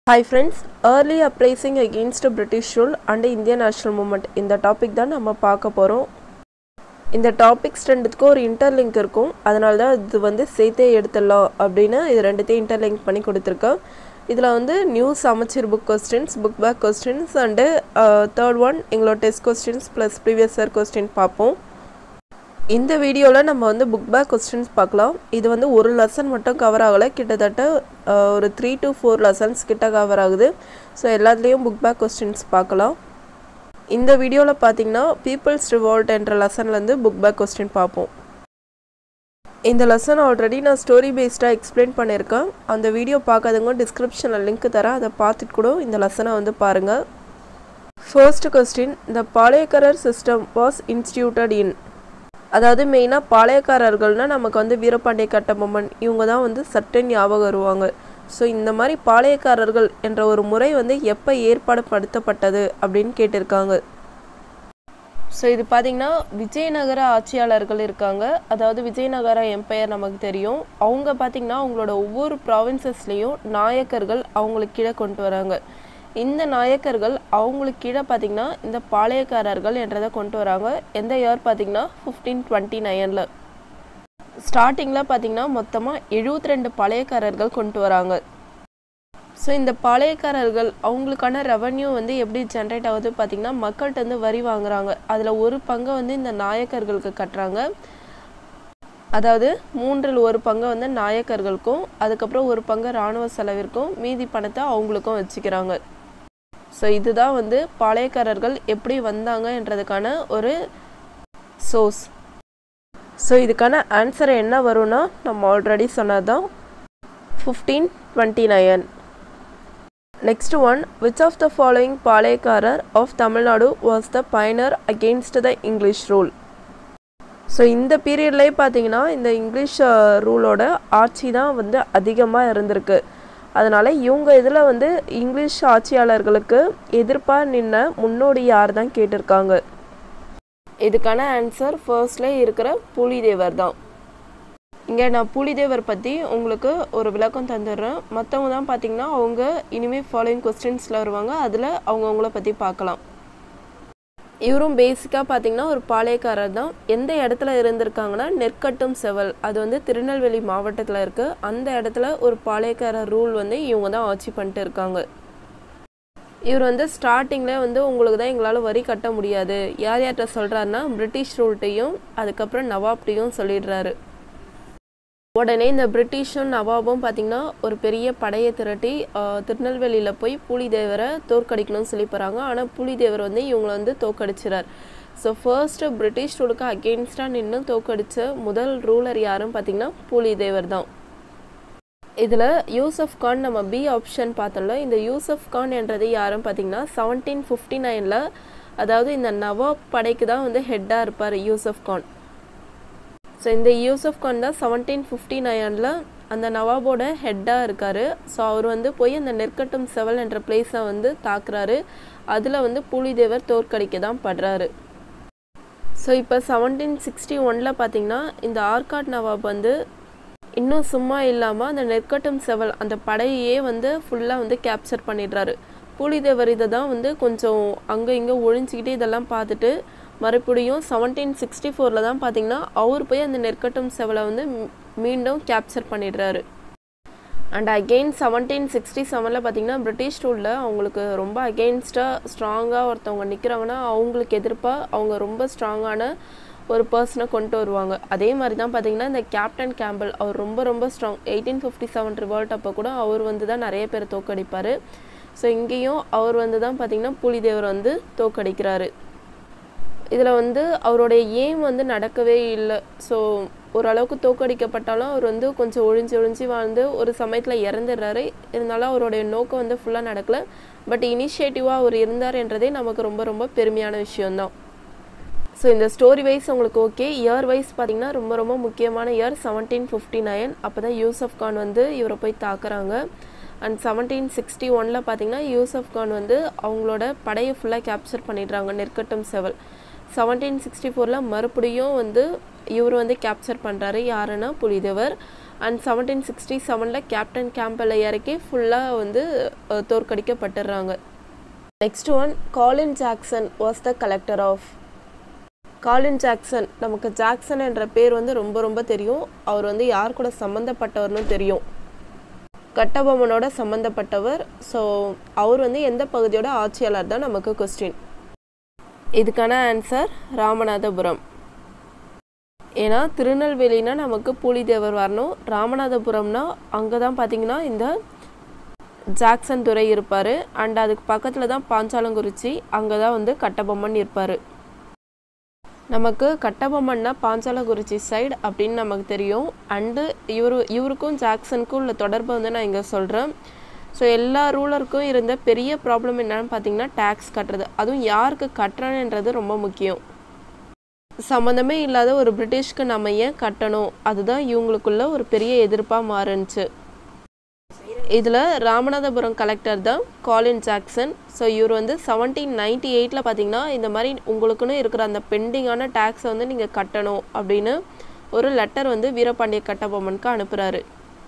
hi friends early uprising against British rule and Indian national movement இந்த topic தான் நம்ம பார்க்க போகிறோம் இந்த டாபிக்ஸ் ரெண்டுத்துக்கும் ஒரு இன்டர்லிங்க் இருக்கும் அதனால தான் இது வந்து சேர்த்தே எடுத்துடலாம் அப்படின்னு இது ரெண்டுத்தையும் இன்டர்லிங்க் பண்ணி கொடுத்துருக்கேன் இதில் வந்து நியூஸ் அமைச்சர் book questions book back questions and third one எங்களோட test questions plus previous year question பார்ப்போம் இந்த வீடியோவில் நம்ம வந்து புக் பேக் கொஸ்டின்ஸ் பார்க்கலாம் இது வந்து ஒரு லெசன் மட்டும் கவர் ஆகலை கிட்டத்தட்ட அஹ், ஒரு த்ரீ to ஃபோர் லெசன்ஸ் கிட்ட கவர் ஆகுது ஸோ எல்லாத்துலேயும் புக் பேக் கொஸ்டின்ஸ் பார்க்கலாம் இந்த வீடியோவில் பார்த்தீங்கன்னா பீப்புள்ஸ் ரிவால்ட் என்ற லெசன்லேருந்து புக் பேக் கொஸ்டின் பார்ப்போம் இந்த லெசன் ஆல்ரெடி நான் ஸ்டோரி பேஸ்டாக எக்ஸ்பிளைன் பண்ணியிருக்கேன் அந்த வீடியோ பார்க்காதவங்க டிஸ்கிரிப்ஷனில் லிங்க் தரேன் அதை பார்த்துட்டு கூட இந்த லெசனை வந்து பாருங்கள் first question the Palayakkarar system was instituted in அதாவது மெயினாக பாளையக்காரர்கள்னால் நமக்கு வந்து வீரபாண்டிய கட்டபொம்மன் இவங்க தான் வந்து சட்டன் ஞாபகம் வருவாங்க ஸோ இந்த மாதிரி பாளையக்காரர்கள் என்ற ஒரு முறை வந்து எப்போ ஏற்பாடு படுத்தப்பட்டது அப்படின்னு கேட்டிருக்காங்க ஸோ இது பார்த்தீங்கன்னா விஜயநகர ஆட்சியாளர்கள் இருக்காங்க அதாவது விஜயநகர எம்பையர் நமக்கு தெரியும் அவங்க பார்த்தீங்கன்னா அவங்களோட ஒவ்வொரு ப்ராவின்சஸ்லேயும் நாயக்கர்கள் அவங்களுக்கு கீழே கொண்டு வராங்க இந்த நாயக்கர்கள் அவங்களுக்கு கீழே பார்த்தீங்கன்னா இந்த பாளையக்காரர்கள் என்றதை கொண்டு வராங்க எந்த இயர் பார்த்தீங்கன்னா ஃபிஃப்டீன் டுவெண்ட்டி நைனில் ஸ்டார்டிங்கில் பார்த்தீங்கன்னா மொத்தமாக எழுபத்தி ரெண்டு பாளையக்காரர்கள் கொண்டு வராங்க ஸோ இந்த பாளையக்காரர்கள் அவங்களுக்கான ரெவன்யூ வந்து எப்படி ஜென்ரேட் ஆகுது பார்த்தீங்கன்னா மக்கள்கிட்ட வந்து வரி வாங்குறாங்க அதில் ஒரு பங்கை வந்து இந்த நாயக்கர்களுக்கு கட்டுறாங்க அதாவது மூன்றில் ஒரு பங்கை வந்து நாயக்கர்களுக்கும் அதுக்கப்புறம் ஒரு பங்கு இராணுவ செலவிற்கும் மீதி பணத்தை அவங்களுக்கும் வச்சுக்கிறாங்க ஸோ இதுதான் வந்து பாளையக்காரர்கள் எப்படி வந்தாங்கன்றதுக்கான ஒரு சோர்ஸ் ஸோ இதுக்கான ஆன்சர் என்ன வரும்னா நம்ம ஆல்ரெடி சொன்னது தான் fifteen twenty nine next one which of the following Palayakkarar of Tamil Nadu was the pioneer against the English rule so இந்த பீரியட்லேயே பார்த்தீங்கன்னா இந்த இங்கிலீஷ் ரூலோட ஆட்சி தான் வந்து அதிகமாக இருந்திருக்கு அதனால் இவங்க இதில் வந்து இங்கிலீஷ் ஆட்சியாளர்களுக்கு எதிர்ப்பாக நின்ன முன்னோடி யார் தான் கேட்டிருக்காங்க இதுக்கான ஆன்சர் ஃபர்ஸ்ட்லேயே இருக்கிற புலிதேவர் தான் இங்கே நான் புலிதேவர் பற்றி உங்களுக்கு ஒரு விளக்கம் தந்துடுறேன் மற்றவங்க தான் பார்த்தீங்கன்னா அவங்க இனிமேல் ஃபாலோயிங் கொஸ்டின்ஸில் வருவாங்க அதில் அவங்கவுங்கள பற்றி பார்க்கலாம் இவரும் பேசிக்காக பார்த்தீங்கன்னா ஒரு பாளையக்காரர் தான் எந்த இடத்துல இருந்திருக்காங்கன்னா நெற்கட்டும் செவல் அது வந்து திருநெல்வேலி மாவட்டத்தில் இருக்குது அந்த இடத்துல ஒரு பாளையக்காரர் ரூல் வந்து இவங்க தான் ஆட்சி பண்ணிட்டு இருக்காங்க இவர் வந்து ஸ்டார்டிங்கில் வந்து உங்களுக்கு தான் எங்களால் வரி கட்ட முடியாது யார் யார்கிட்ட சொல்கிறாருன்னா பிரிட்டிஷ் ரூல்ட்டையும் அதுக்கப்புறம் நவாப்டையும் சொல்லிடுறாரு உடனே இந்த பிரிட்டிஷும் நவாபும் பார்த்தீங்கன்னா ஒரு பெரிய படையை திரட்டி ஆஹ், திருநெல்வேலியில் போய் புலிதேவரை தோற்கடிக்கணும்னு சொல்லி போகிறாங்க ஆனால் புலிதேவர் வந்து இவங்களை வந்து தோற்கடிச்சிறார் ஸோ ஃபர்ஸ்ட்டு பிரிட்டிஷ் ரூலுக்கு அகெயின்ஸ்டாக நின்று தோற்கடிச்ச முதல் ரூலர் யாரும் பார்த்தீங்கன்னா புலிதேவர் தான் இதில் யூசப் கான் நம்ம பி ஆப்ஷன் பார்த்தோம்ல இந்த யூசப் கான் என்றது யாரும் பார்த்தீங்கன்னா செவன்டீன் ஃபிஃப்டி நைனில் அதாவது இந்த நவாப் படைக்கு தான் வந்து ஹெட்டாக இருப்பார் யூசப் கான் ஸோ இந்த யூசப் கான் தான் செவன்டீன் ஃபிஃப்டி நைனில் அந்த நவாபோட ஹெட்டாக இருக்கார் ஸோ அவர் வந்து போய் அந்த நெற்கட்டும் செவல் என்ற பிளேஸை வந்து தாக்குறாரு அதில் வந்து புலிதேவர் தோற்கடிக்க தான் படுறாரு ஸோ இப்போ செவன்டீன் சிக்ஸ்டி ஒனில் பார்த்தீங்கன்னா இந்த ஆர்காட் நவாப் வந்து இன்னும் சும்மா இல்லாமல் அந்த நெற்கட்டும் செவல் அந்த படையையே வந்து ஃபுல்லாக வந்து கேப்சர் பண்ணிடுறாரு புலிதேவர் இதை தான் வந்து கொஞ்சம் அங்கே இங்கே ஒழிஞ்சிக்கிட்டு இதெல்லாம் பார்த்துட்டு மறுபடியும் செவன்டீன் சிக்ஸ்டி ஃபோரில் தான் பார்த்தீங்கன்னா அவர் போய் அந்த நெற்கட்டும் செவலை வந்து மீ- மீண்டும் கேப்சர் பண்ணிடுறாரு அண்ட் அகெயின் செவன்டீன் சிக்ஸ்டி செவனில் பார்த்தீங்கன்னா பிரிட்டிஷ் ரூலில் அவங்களுக்கு ரொம்ப அகெயின்ஸ்டாக ஸ்ட்ராங்காக ஒருத்தவங்க நிற்கிறாங்கன்னா அவங்களுக்கு எதிர்ப்பாக அவங்க ரொம்ப ஸ்ட்ராங்கான ஒரு பர்சனை கொண்டு வருவாங்க அதே மாதிரி தான் பார்த்தீங்கன்னா இந்த கேப்டன் கேம்பல் அவர் ரொம்ப ரொம்ப strong eighteen fifty seven revolt அப்போ கூட அவர் வந்து தான் நிறைய பேர் தோக்கடிப்பார் ஸோ இங்கேயும் அவர் வந்து தான் பார்த்தீங்கன்னா புலிதேவர் வந்து தோக்கடிக்கிறாரு இதில் வந்து அவருடைய ஏம் வந்து நடக்கவே இல்லை ஸோ ஓரளவுக்கு தோக்கடிக்கப்பட்டாலும் அவர் வந்து கொஞ்சம் ஒழிஞ்சு ஒழிஞ்சு வாழ்ந்து ஒரு சமயத்தில் இறந்துடுறாரு இருந்தாலும் அவருடைய நோக்கம் வந்து ஃபுல்லாக நடக்கல பட் இனிஷியேட்டிவாக அவர் இருந்தார் என்றதே நமக்கு ரொம்ப ரொம்ப பெருமையான விஷயம்தான் ஸோ இந்த ஸ்டோரி வைஸ் உங்களுக்கு ஓகே இயர் வைஸ் பார்த்தீங்கன்னா ரொம்ப ரொம்ப முக்கியமான இயர் செவன்டீன் ஃபிஃப்டி நைன் அப்போ தான் யூசப் கான் வந்து இவரை போய் தாக்குறாங்க அண்ட் செவன்டீன் சிக்ஸ்டி ஒனில் பார்த்தீங்கன்னா யூசப் கான் வந்து அவங்களோட படையை ஃபுல்லாக கேப்சர் பண்ணிடுறாங்க நெற்கட்டும் செவல் செவன்டீன் சிக்ஸ்டி ஃபோரில் மறுபடியும் வந்து இவர் வந்து கேப்சர் பண்ணுறாரு யாருன்னா புலிதேவர் அண்ட் செவன்டீன் சிக்ஸ்டி செவனில் கேப்டன் கேம்பெல்லை இறக்கி ஃபுல்லாக வந்து அஹ், தோற்கடிக்கப்பட்டுடுறாங்க next one Colin Jackson was the collector of Colin Jackson நமக்கு ஜாக்சன் என்ற பேர் வந்து ரொம்ப ரொம்ப தெரியும் அவர் வந்து யார் கூட சம்மந்தப்பட்டவர்னு தெரியும் கட்டபொம்மனோட சம்மந்தப்பட்டவர் ஸோ அவர் வந்து எந்த பகுதியோட ஆட்சியாளர் தான் நமக்கு கொஸ்டின் இதுக்கான ஆன்சர் ராமநாதபுரம் ஏன்னா திருநெல்வேலினா நமக்கு பூலிதேவர் வரணும் ராமநாதபுரம்னா அங்கே தான் பார்த்தீங்கன்னா இந்த ஜாக்சன் துறை இருப்பார் அண்ட் அதுக்கு பக்கத்தில் தான் பாஞ்சாலங்குறிச்சி அங்கே தான் வந்து கட்டபொம்மன் இருப்பார் நமக்கு கட்டபொம்மன்னா பாஞ்சாலங்குறிச்சி சைடு அப்படின்னு நமக்கு தெரியும் அண்டு இவரு இவருக்கும் ஜாக்சனுக்கும் உள்ள தொடர்பை வந்து நான் இங்கே சொல்கிறேன் ஸோ எல்லா ரூலருக்கும் இருந்த பெரிய ப்ராப்ளம் என்னன்னு பார்த்தீங்கன்னா டேக்ஸ் கட்டுறது அதுவும் யாருக்கு கட்டுறேன்ன்றது ரொம்ப முக்கியம் சம்மந்தமே இல்லாத ஒரு பிரிட்டிஷ்க்கு நம்ம ஏன் கட்டணும் அதுதான் இவங்களுக்குள்ள ஒரு பெரிய எதிர்ப்பாக மாறுனுச்சு இதில் ராமநாதபுரம் கலெக்டர் தான் காலின் ஜாக்சன் ஸோ இவர் வந்து செவன்டீன் நைன்டி எயிட்டில் பார்த்தீங்கன்னா இந்த மாதிரி உங்களுக்குன்னு இருக்கிற அந்த பெண்டிங்கான டேக்ஸை வந்து நீங்கள் கட்டணும் அப்படின்னு ஒரு லெட்டர் வந்து வீரபாண்டிய கட்டபொம்மனுக்கு அனுப்புகிறாரு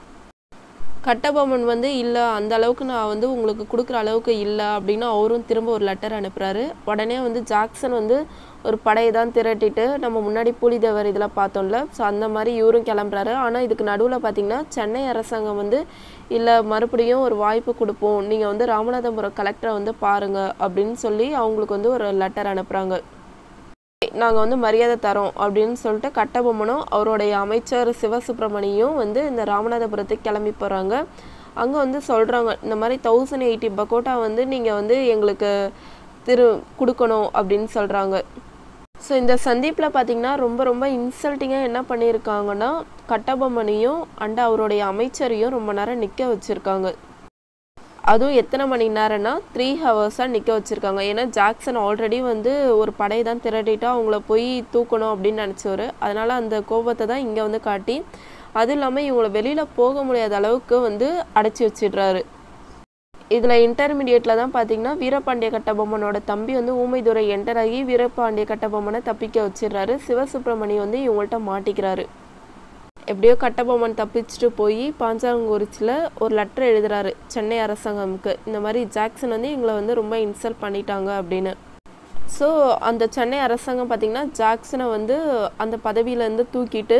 கட்டபொம்மன் வந்து இல்லை அந்த அளவுக்கு நான் வந்து உங்களுக்கு கொடுக்குற அளவுக்கு இல்லை அப்படின்னு அவரும் திரும்ப ஒரு லெட்டர் அனுப்புகிறாரு உடனே வந்து ஜாக்சன் வந்து ஒரு படையை தான் திரட்டிட்டு நம்ம முன்னாடி புலிதேவர் இதில் பார்த்தோம்ல ஸோ அந்த மாதிரி இவரும் கிளம்புறாரு ஆனால் இதுக்கு நடுவில் பார்த்தீங்கன்னா சென்னை அரசாங்கம் வந்து இல்லை மறுபடியும் ஒரு வாய்ப்பு கொடுப்போம் நீங்கள் வந்து ராமநாதபுரம் கலெக்டரை வந்து பாருங்க அப்படின்னு சொல்லி அவங்களுக்கு வந்து ஒரு லெட்டர் அனுப்புகிறாங்க நாங்கள் வந்து மரியாதை தரோம் அப்படின்னு சொல்லிட்டு கட்டபொம்மனும் அவருடைய அமைச்சர் சிவசுப்பிரமணியும் வந்து இந்த ராமநாதபுரத்துக்கு கிளம்பி போகிறாங்க அங்கே வந்து சொல்கிறாங்க இந்த மாதிரி தௌசண்ட் எயிட்டி பக்கோட்டா வந்து நீங்கள் வந்து எங்களுக்கு திரு கொடுக்கணும் அப்படின்னு சொல்கிறாங்க ஸோ இந்த சந்தீப்பில் பார்த்தீங்கன்னா ரொம்ப ரொம்ப இன்சல்ட்டிங்காக என்ன பண்ணியிருக்காங்கன்னா கட்டபொம்மனையும் அண்ட் அவருடைய அமைச்சரையும் ரொம்ப நேரம் நிற்க வச்சுருக்காங்க அதுவும் எத்தனை மணி நேரம்னா த்ரீ ஹவர்ஸாக நிற்க வச்சுருக்காங்க ஏன்னா ஜாக்சன் ஆல்ரெடி வந்து ஒரு படையை தான் திரட்டிட்டு அவங்கள போய் தூக்கணும் அப்படின்னு நினச்சவர் அதனால் அந்த கோபத்தை தான் இங்கே வந்து காட்டி அதுவும் இல்லாமல் இவங்களை வெளியில் போக முடியாத அளவுக்கு வந்து அடைச்சி வச்சிடுறாரு இதில் இன்டர்மீடியேட்டில் தான் பார்த்தீங்கன்னா வீரபாண்டிய கட்டபொம்மனோட தம்பி வந்து ஊமைதுரை என்டர் ஆகி வீரபாண்டிய கட்டபொம்மனை தப்பிக்க வச்சிடுறாரு சிவசுப்பிரமணியம் வந்து இவங்கள்ட்ட மாட்டிக்கிறாரு எப்படியோ கட்டபொம்மன் தப்பிச்சுட்டு போய் பாஞ்சாலங்குறிச்சியில் ஒரு லெட்டர் எழுதுறாரு சென்னை அரசாங்கமுக்கு இந்த மாதிரி ஜாக்சன் வந்து எங்களை வந்து ரொம்ப இன்சல்ட் பண்ணிட்டாங்க அப்படின்னு ஸோ அந்த சென்னை அரசாங்கம் பார்த்திங்கன்னா ஜாக்சனை வந்து அந்த பதவியிலேருந்து தூக்கிட்டு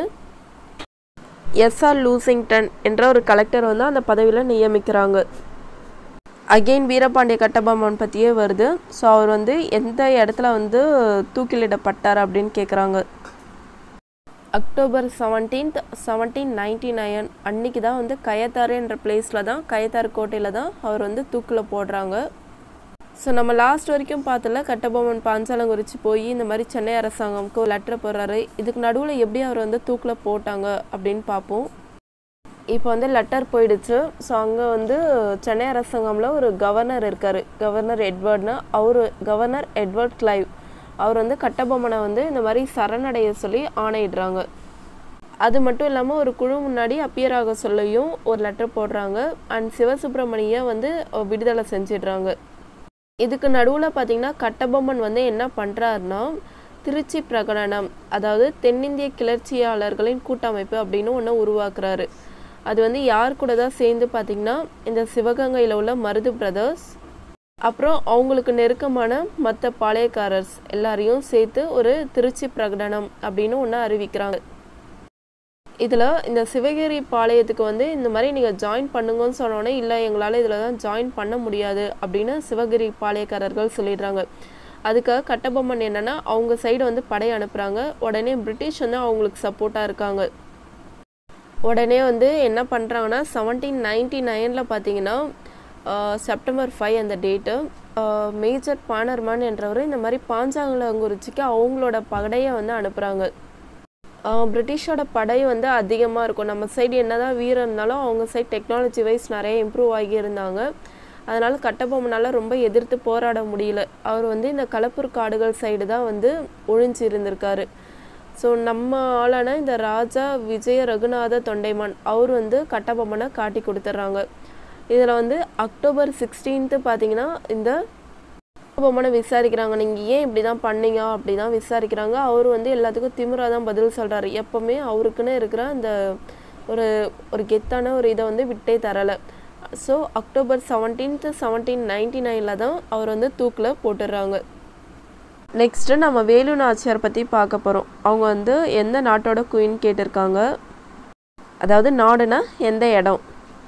எஸ்ஆர் லூசிங்டன் என்ற ஒரு கலெக்டர் வந்து அந்த பதவியில் நியமிக்கிறாங்க அகெயின் வீரபாண்டிய கட்டபொம்மன் பற்றியே வருது ஸோ அவர் வந்து எந்த இடத்துல வந்து தூக்கிலிடப்பட்டார் அப்படின்னு கேட்குறாங்க October seventeenth seventeen ninety nine அன்னைக்கு தான் வந்து கயத்தாறுன்ற பிளேஸில் தான் கயத்தாறு கோட்டையில் தான் அவர் வந்து தூக்கில் போடுறாங்க ஸோ நம்ம லாஸ்ட் வரைக்கும் பார்த்தல கட்டபொம்மன் பாஞ்சாலங்குறிச்சி போய் இந்த மாதிரி சென்னை அரசாங்கம்க்கு ஒரு லெட்டர் போடுறாரு இதுக்கு நடுவில் எப்படி அவர் வந்து தூக்கில் போட்டாங்க அப்படின்னு பார்ப்போம் இப்போ வந்து லெட்டர் போயிடுச்சு ஸோ அங்கே வந்து சென்னை அரசாங்கமில் ஒரு கவர்னர் இருக்கார் கவர்னர் எட்வர்ட்னு அவர் கவர்னர் எட்வர்ட் கிளைவ் அவர் வந்து கட்டபொம்மனை வந்து இந்த மாதிரி சரணடைய சொல்லி ஆணையிடுறாங்க அது மட்டும் இல்லாமல் ஒரு குழு முன்னாடி அப்பியர் ஆக சொல்லியும் ஒரு லெட்டர் போடுறாங்க அண்ட் சிவசுப்பிரமணிய வந்து விடுதலை செஞ்சிடுறாங்க இதுக்கு நடுவில் பார்த்தீங்கன்னா கட்டபொம்மன் வந்து என்ன பண்ணுறாருன்னா திருச்சி பிரகடனம் அதாவது தென்னிந்திய கிளர்ச்சியாளர்களின் கூட்டமைப்பு அப்படின்னு ஒன்று உருவாக்குறாரு அது வந்து யார் கூட தான் சேர்ந்து பார்த்தீங்கன்னா இந்த சிவகங்கையில் உள்ள மருது பிரதர்ஸ் அப்புறம் அவங்களுக்கு நெருக்கமான மற்ற பாளையக்காரர்ஸ் எல்லாரையும் சேர்த்து ஒரு திருச்சி பிரகடனம் அப்படின்னு ஒன்று அறிவிக்கிறாங்க இதில் இந்த சிவகிரி பாளையத்துக்கு வந்து இந்த மாதிரி நீங்கள் ஜாயின் பண்ணுங்கன்னு சொன்னோன்னே இல்லை எங்களால் இதில் தான் ஜாயின் பண்ண முடியாது அப்படின்னு சிவகிரி பாளையக்காரர்கள் சொல்லிடுறாங்க அதுக்காக கட்டபொம்மன் என்னென்னா அவங்க சைடு வந்து படை அனுப்புகிறாங்க உடனே பிரிட்டிஷ் வந்து அவங்களுக்கு சப்போர்ட்டாக இருக்காங்க உடனே வந்து என்ன பண்ணுறாங்கன்னா செவன்டீன் நைன்டி நைனில் பார்த்தீங்கன்னா செப்டம்பர் ஃபைவ் அந்த டேட்டு மேஜர் பானர்மான் என்றவர் இந்த மாதிரி பாஞ்சாலங்குறிச்சிக்கு அவங்களோட படையை வந்து அனுப்புகிறாங்க பிரிட்டிஷோட படை வந்து அதிகமாக இருக்கும் நம்ம சைடு என்னதான் வீரம் இருந்தாலும் அவங்க சைடு டெக்னாலஜி வைஸ் நிறைய இம்ப்ரூவ் ஆகி இருந்தாங்க அதனால் கட்டபொம்மனால் ரொம்ப எதிர்த்து போராட முடியல அவர் வந்து இந்த களப்பூர் காடுகள் சைடு தான் வந்து ஒழிஞ்சு இருந்திருக்காரு ஸோ நம்ம ஆளான இந்த ராஜா விஜய ரகுநாத தொண்டைமான் அவர் வந்து கட்டபொம்மனை காட்டி கொடுத்துட்றாங்க இதில் வந்து அக்டோபர் சிக்ஸ்டீன்த்து பார்த்தீங்கன்னா இந்த பொம்மனை விசாரிக்கிறாங்க நீங்கள் ஏன் இப்படி தான் பண்ணீங்க அப்படி தான் விசாரிக்கிறாங்க அவர் வந்து எல்லாத்துக்கும் திமிராக தான் பதில் சொல்கிறாரு எப்போவுமே அவருக்குன்னு இருக்கிற அந்த ஒரு ஒரு கெத்தான ஒரு இதை வந்து விட்டே தரலை so October seventeenth seventeen ninety நைனில் தான் அவர் வந்து தூக்கில் போட்டுடுறாங்க நெக்ஸ்ட்டு நம்ம வேலு நாச்சியார் பற்றி பார்க்க போகிறோம் அவங்க வந்து எந்த நாட்டோட குயின் கேட்டிருக்காங்க அதாவது நாடுனா எந்த இடம்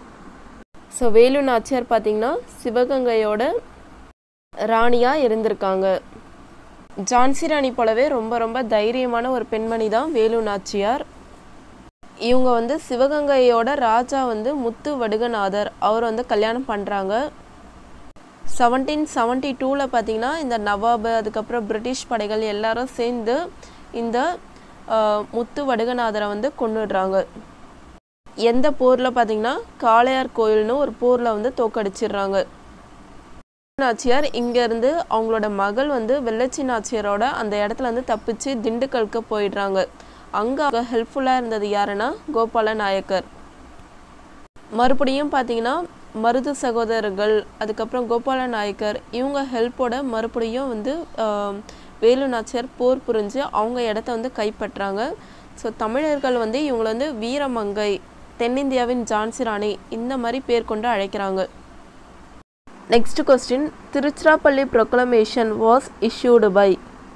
ஸோ வேலு நாச்சியார் பார்த்திங்கன்னா சிவகங்கையோட ராணியாக இருந்திருக்காங்க ஜான்சி ராணி போலவே ரொம்ப ரொம்ப தைரியமான ஒரு பெண்மணி தான் வேலு நாச்சியார் இவங்க வந்து சிவகங்கையோட ராஜா வந்து முத்து வடுகநாதர் அவர் வந்து கல்யாணம் பண்ணுறாங்க செவன்டீன் செவன்ட்டி டூவில் பார்த்தீங்கன்னா இந்த நவாபு அதுக்கப்புறம் பிரிட்டிஷ் படைகள் எல்லாரும் சேர்ந்து இந்த முத்து வடுகநாதரை வந்து கொண்டுடுறாங்க எந்த போரில் பார்த்தீங்கன்னா காளையார் கோயில்னு ஒரு போரில் வந்து தோக்கடிச்சிடுறாங்க நாச்சியார் இங்கேருந்து அவங்களோட மகள் வந்து வெள்ளச்சி நாச்சியாரோட அந்த இடத்துல வந்து தப்பிச்சு திண்டுக்கலுக்கு போயிடுறாங்க அங்கே ஹெல்ப்ஃபுல்லாக இருந்தது யாருன்னா கோபால நாயக்கர் மறுபடியும் பார்த்தீங்கன்னா மருது சகோதரர்கள் அதுக்கப்புறம் கோபால நாயக்கர் இவங்க ஹெல்ப்போட மறுபடியும் வந்து வேலு நாச்சியார் போர் புரிஞ்சு அவங்க இடத்த வந்து கைப்பற்றாங்க ஸோ தமிழர்கள் வந்து இவங்களை வந்து வீரமங்கை தென்னிந்தியாவின் ஜான்சி ராணி இந்த மாதிரி பேர் கொண்டு அழைக்கிறாங்க next question Tiruchirappalli proclamation was issued by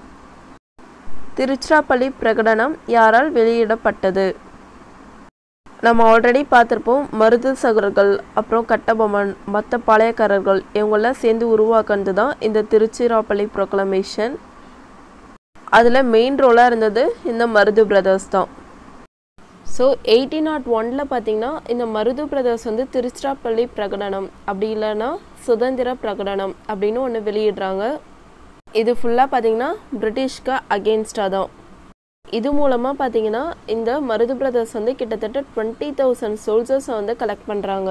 Tiruchirappalli பிரகடனம் யாரால் வெளியிடப்பட்டது நம்ம ஆல்ரெடி பார்த்துருப்போம் மருது சகர்கள் அப்புறம் கட்டபொம்மன் மற்ற பாளையக்காரர்கள் இவங்கெல்லாம் சேர்ந்து உருவாக்குனது தான் இந்த திருச்சிராப்பள்ளி ப்ரொக்ளமேஷன் அதில் மெயின் ரோலாக இருந்தது இந்த மருது பிரதர்ஸ் தான் ஸோ எயிட்டீன் நாட் ஒனில் பார்த்தீங்கன்னா இந்த மருது பிரதர்ஸ் வந்து திருச்சிராப்பள்ளி பிரகடனம் அப்படி இல்லைன்னா சுதந்திர பிரகடனம் அப்படின்னு ஒன்று வெளியிடுறாங்க இது ஃபுல்லாக பார்த்தீங்கன்னா பிரிட்டிஷ்க்கு அகெயின்ஸ்டாக தான் இது மூலமாக பார்த்தீங்கன்னா இந்த மருது பிரதர்ஸ் வந்து கிட்டத்தட்ட டுவெண்ட்டி தௌசண்ட் சோல்ஜர்ஸை வந்து கலெக்ட் பண்ணுறாங்க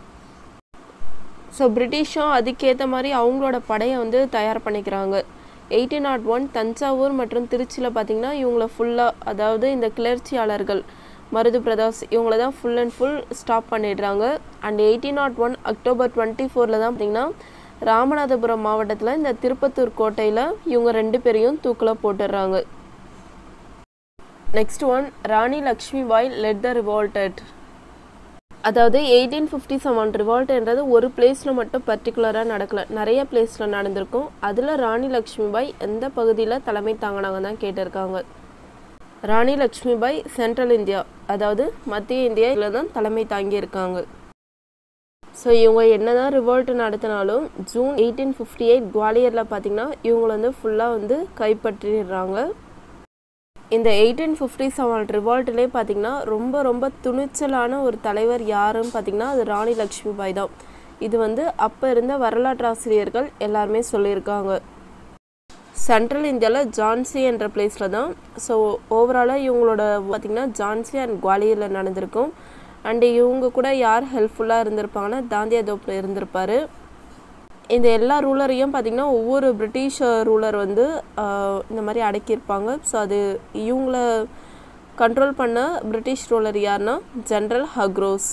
ஸோ பிரிட்டிஷும் அதுக்கேற்ற மாதிரி அவங்களோட படையை வந்து தயார் பண்ணிக்கிறாங்க எயிட்டீன் நாட் ஒன் தஞ்சாவூர் மற்றும் திருச்சியில் பார்த்தீங்கன்னா இவங்கள ஃபுல்லாக அதாவது இந்த கிளர்ச்சியாளர்கள் மருது பிரதாஸ் இவங்கள தான் ஃபுல் அண்ட் ஃபுல் ஸ்டாப் பண்ணிடுறாங்க and eighteen nought one October twenty ஃபோரில் தான் பார்த்தீங்கன்னா ராமநாதபுரம் மாவட்டத்தில் இந்த திருப்பத்தூர் கோட்டையில் இவங்க ரெண்டு பேரையும் தூக்கில் போட்டுடுறாங்க next one Rani Lakshmi Bai led the revolted அதாவது எயிட்டீன் ஃபிஃப்டி செவன் ரிவால்ட்ன்றது ஒரு பிளேஸில் மட்டும் பர்டிகுலராக நடக்கல நிறைய பிளேஸில் நடந்திருக்கும் அதில் ராணி லக்ஷ்மி பாய் எந்த பகுதியில் தலைமை தாங்கினாங்க தான் கேட்டிருக்காங்க ராணி லக்ஷ்மி பாய் சென்ட்ரல் இந்தியா அதாவது மத்திய இந்தியாவில் தான் தலைமை தாங்கியிருக்காங்க ஸோ இவங்க என்ன தான் ரிவால்ட் நடத்தினாலும் ஜூன் எயிட்டீன் ஃபிஃப்டி எயிட் குவாலியரில் பார்த்தீங்கன்னா இவங்களை வந்து ஃபுல்லாக வந்து கைப்பற்றிடுறாங்க இந்த எயிட்டீன் ஃபிஃப்டி செவன் ரிவால்ட்லேயே பார்த்தீங்கன்னா ரொம்ப ரொம்ப துணிச்சலான ஒரு தலைவர் யாருன்னு பார்த்தீங்கன்னா அது ராணி லக்ஷ்மி பாய் தான் இது வந்து அப்போ இருந்த வரலாற்று ஆசிரியர்கள் எல்லாருமே சொல்லியிருக்காங்க சென்ட்ரல் இந்தியாவில் ஜான்சி என்ற பிளேஸில் தான் ஸோ ஓவராலாக இவங்களோட பார்த்திங்கன்னா ஜான்சி அண்ட் குவாலியரில் நடந்திருக்கும் அண்டு இவங்க கூட யார் ஹெல்ப்ஃபுல்லாக இருந்திருப்பாங்கன்னா தாந்தியா தோப்பில் இருந்திருப்பார் இந்த எல்லா ரூலரையும் பார்த்திங்கன்னா ஒவ்வொரு பிரிட்டிஷ் ரூலர் வந்து இந்த மாதிரி அடக்கியிருப்பாங்க ஸோ அது இவங்கள கண்ட்ரோல் பண்ண பிரிட்டிஷ் ரூலர் யாருன்னா general Hugh Rose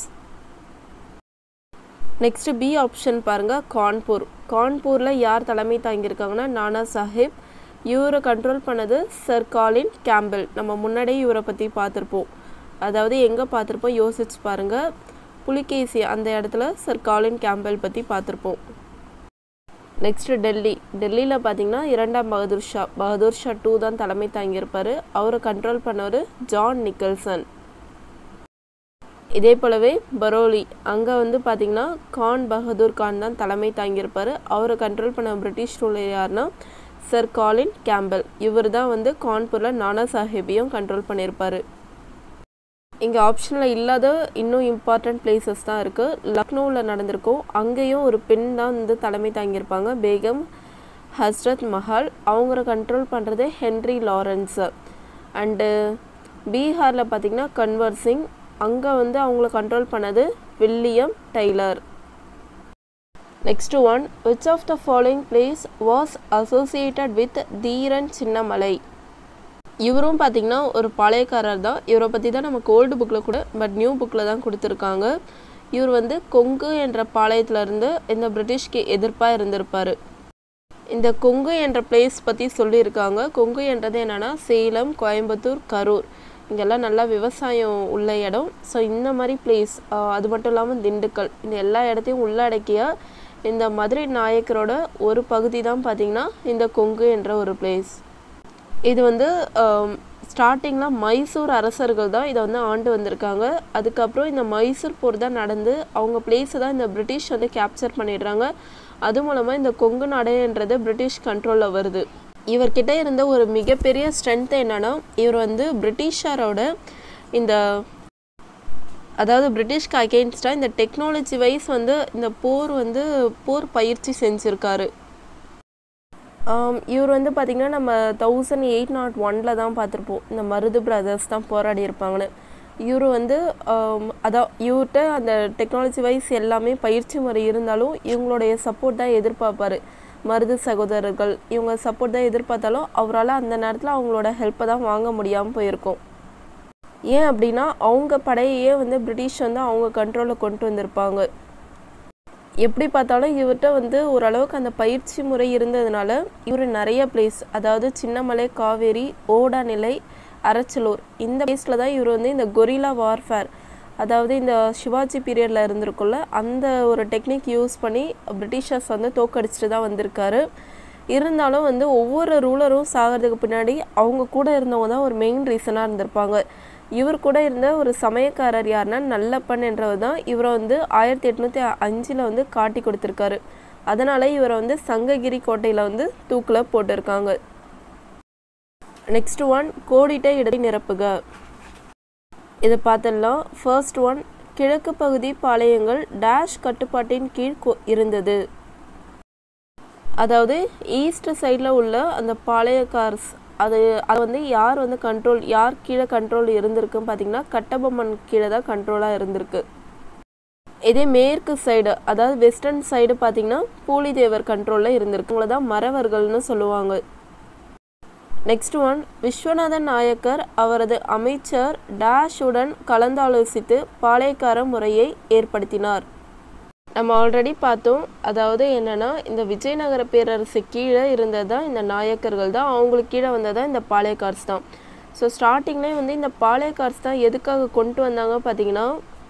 next B option பாருங்கள் கான்பூர் கான்பூரில் யார் தலைமை தாங்கியிருக்காங்கன்னா நானா சாஹிப் இவரை கண்ட்ரோல் பண்ணது சர் காலின் கேம்பிள் நம்ம முன்னாடியே இவரை பற்றி பார்த்துருப்போம் அதாவது எங்கே பார்த்துருப்போம் யோசிச்சு பாருங்கள் புலிகேசி அந்த இடத்துல சர் காலின் கேம்பல் பற்றி பார்த்துருப்போம் நெக்ஸ்ட்டு டெல்லி டெல்லியில் பார்த்தீங்கன்னா இரண்டாம் பகதூர் ஷா பகதூர் ஷா டூ தான் தலைமை தாங்கியிருப்பார் அவரை கண்ட்ரோல் பண்ணவர் ஜான் நிக்கல்சன் இதே போலவே பரோலி அங்கே வந்து பார்த்திங்கன்னா கான் பகதூர் கான் தான் தலைமை தாங்கியிருப்பார் அவரை கண்ட்ரோல் பண்ண பிரிட்டிஷ் ரூலர் யாருன்னா சர் காலின் கேம்பல் இவர் தான் வந்து கான்பூரில் நானா சாஹிப்பையும் கண்ட்ரோல் பண்ணியிருப்பார் இங்கே ஆப்ஷனில் இல்லாத இன்னும் இம்பார்ட்டண்ட் பிளேசஸ் தான் இருக்குது லக்னோவில் நடந்திருக்கும் அங்கேயும் ஒரு பெண் தான் வந்து தலைமை தாங்கியிருப்பாங்க பேகம் ஹஸ்ரத் மஹால் அவங்கள கண்ட்ரோல் பண்ணுறது ஹென்ரி லாரன்ஸ் அண்டு பீகாரில் பார்த்திங்கன்னா கன்வர் சிங் அங்கே வந்து அவங்கள கண்ட்ரோல் பண்ணது William Taylor next one which of the following place was associated with Dheeran Chinnamalai இவரும் பார்த்திங்கன்னா ஒரு பாளையக்காரர் தான் இவரை பற்றி தான் நமக்கு ஓல்டு புக்கில் கூட பட் நியூ புக்கில் தான் கொடுத்துருக்காங்க இவர் வந்து கொங்கு என்ற பாளையத்துலேருந்து இந்த பிரிட்டிஷ்க்கு எதிர்ப்பாக இருந்திருப்பார் இந்த கொங்கு என்ற பிளேஸ் பற்றி சொல்லியிருக்காங்க கொங்கு என்றது என்னென்னா சேலம் கோயம்புத்தூர் கரூர் இங்கெல்லாம் நல்லா விவசாயம் உள்ள இடம் ஸோ இந்த மாதிரி பிளேஸ் அது மட்டும் இல்லாமல் திண்டுக்கல் இந்த எல்லா இடத்தையும் உள்ளடக்கிய இந்த மதுரை நாயக்கரோட ஒரு பகுதி தான் பார்த்திங்கன்னா இந்த கொங்கு என்ற ஒரு பிளேஸ் இது வந்து ஸ்டார்டிங்கில் மைசூர் அரசர்கள் தான் இதை வந்து ஆண்டு வந்திருக்காங்க அதுக்கப்புறம் இந்த மைசூர் போர் தான் நடந்து அவங்க பிளேஸை தான் இந்த பிரிட்டிஷ் வந்து கேப்சர் பண்ணிடுறாங்க அது மூலமாக இந்த கொங்கு நாடுன்றது பிரிட்டிஷ் கண்ட்ரோலில் வருது இவர்கிட்ட இருந்த ஒரு மிகப்பெரிய ஸ்ட்ரென்த் என்னன்னா இவர் வந்து பிரிட்டிஷாரோட இந்த அதாவது பிரிட்டிஷ்க்கு அகெயின்ஸ்டாக இந்த டெக்னாலஜி வைஸ் வந்து இந்த போர் வந்து போர் பயிற்சி செஞ்சுருக்காரு இவர் வந்து பார்த்திங்கன்னா நம்ம தௌசண்ட் எயிட் நாட் ஒனில் தான் பார்த்துருப்போம் இந்த மருது பிரதர்ஸ் தான் போராடி இருப்பாங்கன்னு இவர் வந்து அதான் இவர்கிட்ட அந்த டெக்னாலஜி வைஸ் எல்லாமே பயிற்சி முறை இருந்தாலும் இவங்களுடைய சப்போர்ட் தான் எதிர்பார்ப்பார் மருது சகோதரர்கள் இவங்க சப்போர்ட் தான் எதிர்பார்த்தாலும் அவரால் அந்த நேரத்தில் அவங்களோட ஹெல்ப்பை தான் வாங்க முடியாமல் போயிருக்கும் ஏன் அப்படின்னா அவங்க படையையே வந்து பிரிட்டிஷ் வந்து அவங்க கண்ட்ரோலில் கொண்டு வந்திருப்பாங்க எப்படி பார்த்தாலும் இவர்கிட்ட வந்து ஓரளவுக்கு அந்த பயிற்சி முறை இருந்ததுனால இவர் நிறைய பிளேஸ் அதாவது சின்னமலை காவேரி ஓடாநிலை அரச்சலூர் இந்த பிளேஸில் தான் இவர் வந்து இந்த கொரில்லா வார்ஃபேர் அதாவது இந்த சிவாஜி பீரியடில் இருந்திருக்குள்ள அந்த ஒரு டெக்னிக் யூஸ் பண்ணி பிரிட்டிஷர்ஸ் வந்து தோக்கடிச்சிட்டு தான் வந்திருக்காரு இருந்தாலும் வந்து ஒவ்வொரு ரூலரும் சாகிறதுக்கு பின்னாடி அவங்க கூட இருந்தவங்க தான் ஒரு மெயின் ரீசனாக இருந்திருப்பாங்க இவர் கூட இருந்த ஒரு சமயக்காரர் யாருன்னா நல்லப்பன் என்றவர் தான் இவரை வந்து ஆயிரத்தி எட்நூற்றி அஞ்சில் வந்து காட்டி கொடுத்துருக்காரு அதனால் இவரை வந்து சங்ககிரி கோட்டையில் வந்து தூக்கில் போட்டிருக்காங்க நெக்ஸ்ட் ஒன் கோடிட்ட இடத்தை நிரப்புக இதை பார்த்துடலாம் ஃபர்ஸ்ட் ஒன் கிழக்கு பகுதி பாளையங்கள் டேஷ் கட்டுப்பாட்டின் கீழ் இருந்தது அதாவது ஈஸ்ட் சைடில் உள்ள அந்த பாளையக்கார்ஸ் அது அது வந்து யார் வந்து கண்ட்ரோல் யார் கீழே கண்ட்ரோல் இருந்திருக்குன்னு பார்த்தீங்கன்னா கட்டபொம்மன் கீழே தான் கண்ட்ரோலாக இருந்திருக்கு இதே மேற்கு சைடு அதாவது வெஸ்டர்ன் சைடு பார்த்தீங்கன்னா பூலிதேவர் கண்ட்ரோலில் இருந்திருக்கு உங்களை தான் மறவர்கள்னு சொல்லுவாங்க நெக்ஸ்ட் ஒன் விஸ்வநாதன் நாயக்கர் அவரது அமைச்சர் டேஷுடன் கலந்தாலோசித்து பாளையக்கார முறையை ஏற்படுத்தினார் நம்ம ஆல்ரெடி பார்த்தோம் அதாவது என்னென்னா இந்த விஜயநகர பேரரசு கீழே இருந்தது தான் இந்த நாயக்கர்கள் தான் அவங்களுக்கு கீழே வந்தது தான் இந்த பாளையக்கார்ஸ் தான் ஸோ ஸ்டார்டிங்லேயே வந்து இந்த பாளையக்கார்ஸ் தான் எதுக்காக கொண்டு வந்தாங்க பார்த்தீங்கன்னா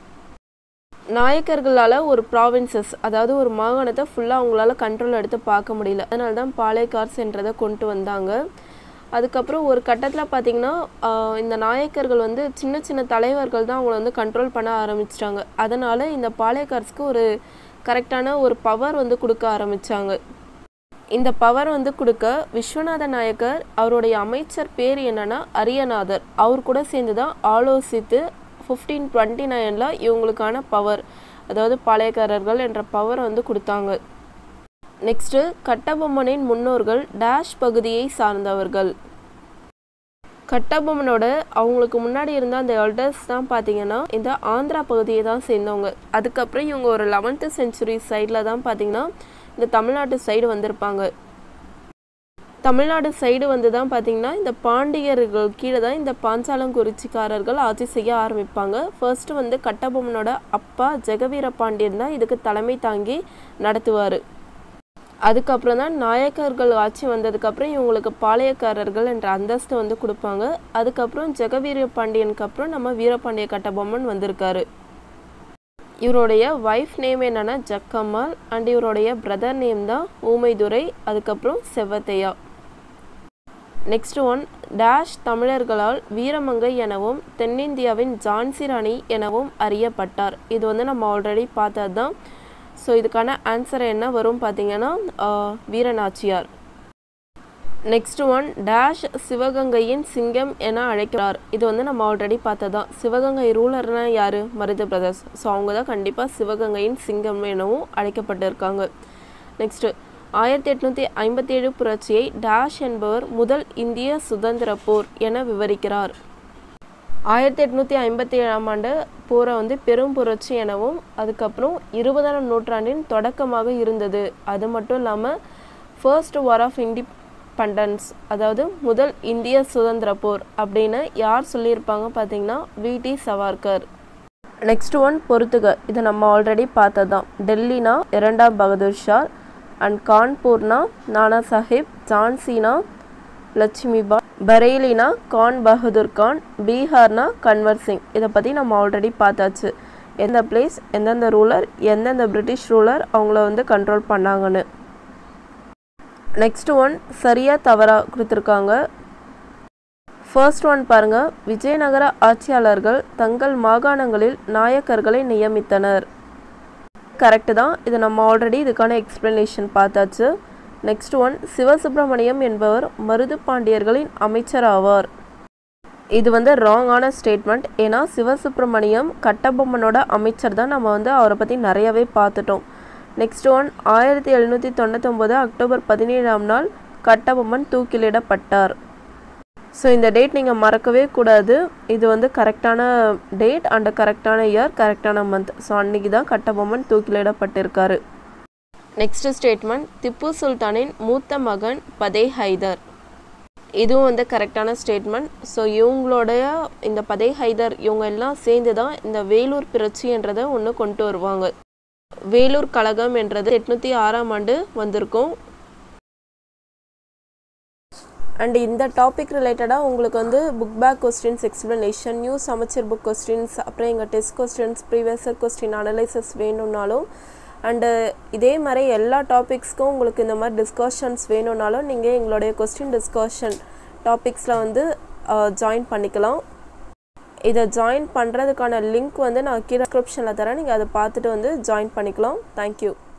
நாயக்கர்களால் ஒரு ப்ராவின்சஸ் அதாவது ஒரு மாகாணத்தை ஃபுல்லாக அவங்களால கண்ட்ரோல் எடுத்து பார்க்க முடியல அதனால தான் பாளையக்கார்ஸ் என்றதை கொண்டு வந்தாங்க அதுக்கப்புறம் ஒரு கட்டத்தில் பார்த்திங்கன்னா இந்த நாயக்கர்கள் வந்து சின்ன சின்ன தலைவர்கள் தான் அவங்கள வந்து கண்ட்ரோல் பண்ண ஆரம்பிச்சிட்டாங்க அதனால் இந்த பாளையக்கார்ஸ்க்கு ஒரு கரெக்டான ஒரு பவர் வந்து கொடுக்க ஆரம்பித்தாங்க இந்த பவர் வந்து கொடுக்க விஸ்வநாத நாயக்கர் அவருடைய அமைச்சர் பேர் என்னன்னா அரியநாதர் அவர் கூட சேர்ந்து தான் ஆலோசித்து ஃபிஃப்டீன் டுவெண்ட்டி நைனில் இவங்களுக்கான பவர் அதாவது பாளையக்காரர்கள் என்ற பவர் வந்து கொடுத்தாங்க நெக்ஸ்ட்டு கட்டபொம்மனின் முன்னோர்கள் டேஷ் பகுதியை சார்ந்தவர்கள் கட்டபொம்மனோட அவங்களுக்கு முன்னாடி இருந்த அந்த எல்டர்ஸ் தான் பார்த்தீங்கன்னா இந்த ஆந்திரா பகுதியை தான் சேர்ந்தவங்க அதுக்கப்புறம் இவங்க ஒரு லெவன்த்து செஞ்சுரி சைடில் தான் பார்த்தீங்கன்னா இந்த தமிழ்நாட்டு சைடு வந்திருப்பாங்க தமிழ்நாடு சைடு வந்து தான் பார்த்தீங்கன்னா இந்த பாண்டியர்கள் கீழே தான் இந்த பாஞ்சாலங்குறிச்சிக்காரர்கள் ஆட்சி செய்ய ஆரம்பிப்பாங்க ஃபர்ஸ்ட் வந்து கட்டபொம்மனோட அப்பா ஜெகவீர பாண்டியன் தான் இதுக்கு தலைமை தாங்கி நடத்துவார் அதுக்கப்புறம் தான் நாயக்கர்கள் ஆட்சி வந்ததுக்கப்புறம் இவங்களுக்கு பாளையக்காரர்கள் என்ற அந்தஸ்து வந்து கொடுப்பாங்க அதுக்கப்புறம் ஜெகவீர பாண்டியனுக்கு அப்புறம் நம்ம வீரபாண்டிய கட்டபொம்மன் வந்திருக்காரு இவருடைய ஒய்ஃப் நேம் என்னன்னா ஜக்கம்மாள் அண்ட் இவருடைய பிரதர் நேம் தான் ஊமைதுரை அதுக்கப்புறம் செவ்வத்தையா நெக்ஸ்ட் ஒன் டேஷ் தமிழர்களால் வீரமங்கை எனவும் தென்னிந்தியாவின் ஜான்சி ராணி எனவும் அறியப்பட்டார் இது வந்து நம்ம ஆல்ரெடி பார்த்தது தான் ஸோ இதுக்கான ஆன்சர் என்ன வரும் பார்த்தீங்கன்னா வீரநாச்சியார் நெக்ஸ்ட் ஒன் டேஷ் சிவகங்கையின் சிங்கம் என அழைக்கிறார் இது வந்து நம்ம ஆல்ரெடி பார்த்ததான் சிவகங்கை ரூலர்னா யார் மருது பிரதர்ஸ் ஸோ அவங்க தான் கண்டிப்பாக சிவகங்கையின் சிங்கம் எனவும் அழைக்கப்பட்டிருக்காங்க நெக்ஸ்ட்டு ஆயிரத்தி எட்நூற்றி ஐம்பத்தி ஏழு புரட்சியை டேஷ் என்பவர் முதல் இந்திய சுதந்திர போர் என விவரிக்கிறார் ஆயிரத்தி எட்நூற்றி ஐம்பத்தி ஏழாம் ஆண்டு போரை வந்து பெரும் புரட்சி எனவும் அதுக்கப்புறம் இருபதாம் நூற்றாண்டின் தொடக்கமாக இருந்தது அது மட்டும் இல்லாமல் ஃபர்ஸ்ட் வார் ஆஃப் இண்டிபெண்டன்ஸ் அதாவது முதல் இந்திய சுதந்திர போர் அப்படின்னு யார் சொல்லியிருப்பாங்க பார்த்தீங்கன்னா விடி சவார்கர் நெக்ஸ்ட் ஒன் பொறுத்துக இதை நம்ம ஆல்ரெடி பார்த்தது தான் டெல்லினா இரண்டாம் பகதூர் ஷா அண்ட் கான்பூர்னா நானா சாஹிப் ஜான்சினா லட்சுமிபா பரேலினா கான் பகதூர் கான் பீகார்னா கன்வர் சிங் இதை பற்றி நம்ம ஆல்ரெடி பார்த்தாச்சு எந்த பிளேஸ் எந்தெந்த ரூலர் எந்தெந்த பிரிட்டிஷ் ரூலர் அவங்கள வந்து கண்ட்ரோல் பண்ணாங்கன்னு நெக்ஸ்ட் ஒன் சரியா தவறா கொடுத்துருக்காங்க ஃபர்ஸ்ட் ஒன் பாருங்க விஜயநகர ஆட்சியாளர்கள் தங்கள் மாகாணங்களில் நாயக்கர்களை நியமித்தனர் கரெக்டு தான் இது நம்ம ஆல்ரெடி இதுக்கான எக்ஸ்பிளனேஷன் பார்த்தாச்சு நெக்ஸ்ட் ஒன் சிவசுப்பிரமணியம் என்பவர் மருது பாண்டியர்களின் அமைச்சர் ஆவார் இது வந்து ராங்கான ஸ்டேட்மெண்ட் ஏன்னா சிவசுப்பிரமணியம் கட்டபொம்மனோட அமைச்சர் தான் நம்ம வந்து அவரை பற்றி நிறையவே பார்த்துட்டோம் நெக்ஸ்ட் ஒன் ஆயிரத்தி எழுநூற்றி தொண்ணூத்தொம்பது அக்டோபர் பதினேழாம் நாள் கட்டபொம்மன் தூக்கிலிடப்பட்டார் ஸோ இந்த டேட் நீங்கள் மறக்கவே கூடாது இது வந்து கரெக்டான டேட் அண்ட் கரெக்டான இயர் கரெக்டான மந்த் ஸோ அன்னைக்கு தான் கட்டபொம்மன் தூக்கிலிடப்பட்டிருக்காரு நெக்ஸ்ட் ஸ்டேட்மெண்ட் திப்பு சுல்தானின் மூத்த மகன் பதே ஹைதர் இதுவும் வந்து கரெக்டான ஸ்டேட்மெண்ட் ஸோ இவங்களுடைய இந்த பதே ஹைதர் இவங்க எல்லாம் சேர்ந்து தான் இந்த வேலூர் பிரட்சின்றதை ஒன்று கொண்டு வருவாங்க வேலூர் கழகம் என்றது எட்நூற்றி ஆறாம் ஆண்டு வந்திருக்கும் அண்ட் இந்த டாபிக் ரிலேட்டடாக உங்களுக்கு வந்து book back questions explanation new Samacheer book questions அப்புறம் எங்கள் test questions previous year question analysis வேணும்னாலும் அண்டு இதே மாதிரி எல்லா டாபிக்ஸ்க்கும் உங்களுக்கு இந்த மாதிரி டிஸ்கஷன்ஸ் வேணும்னாலும் நீங்கள் எங்களுடைய கொஸ்டின் டிஸ்கஷன் டாபிக்ஸில் வந்து ஜாயின் பண்ணிக்கலாம் இதை ஜாயின் பண்ணுறதுக்கான லிங்க் வந்து நான் கீழே டிஸ்கிரிப்ஷனில் தரேன் நீங்கள் அதை பார்த்துட்டு வந்து ஜாயின் பண்ணிக்கலாம் தேங்க்யூ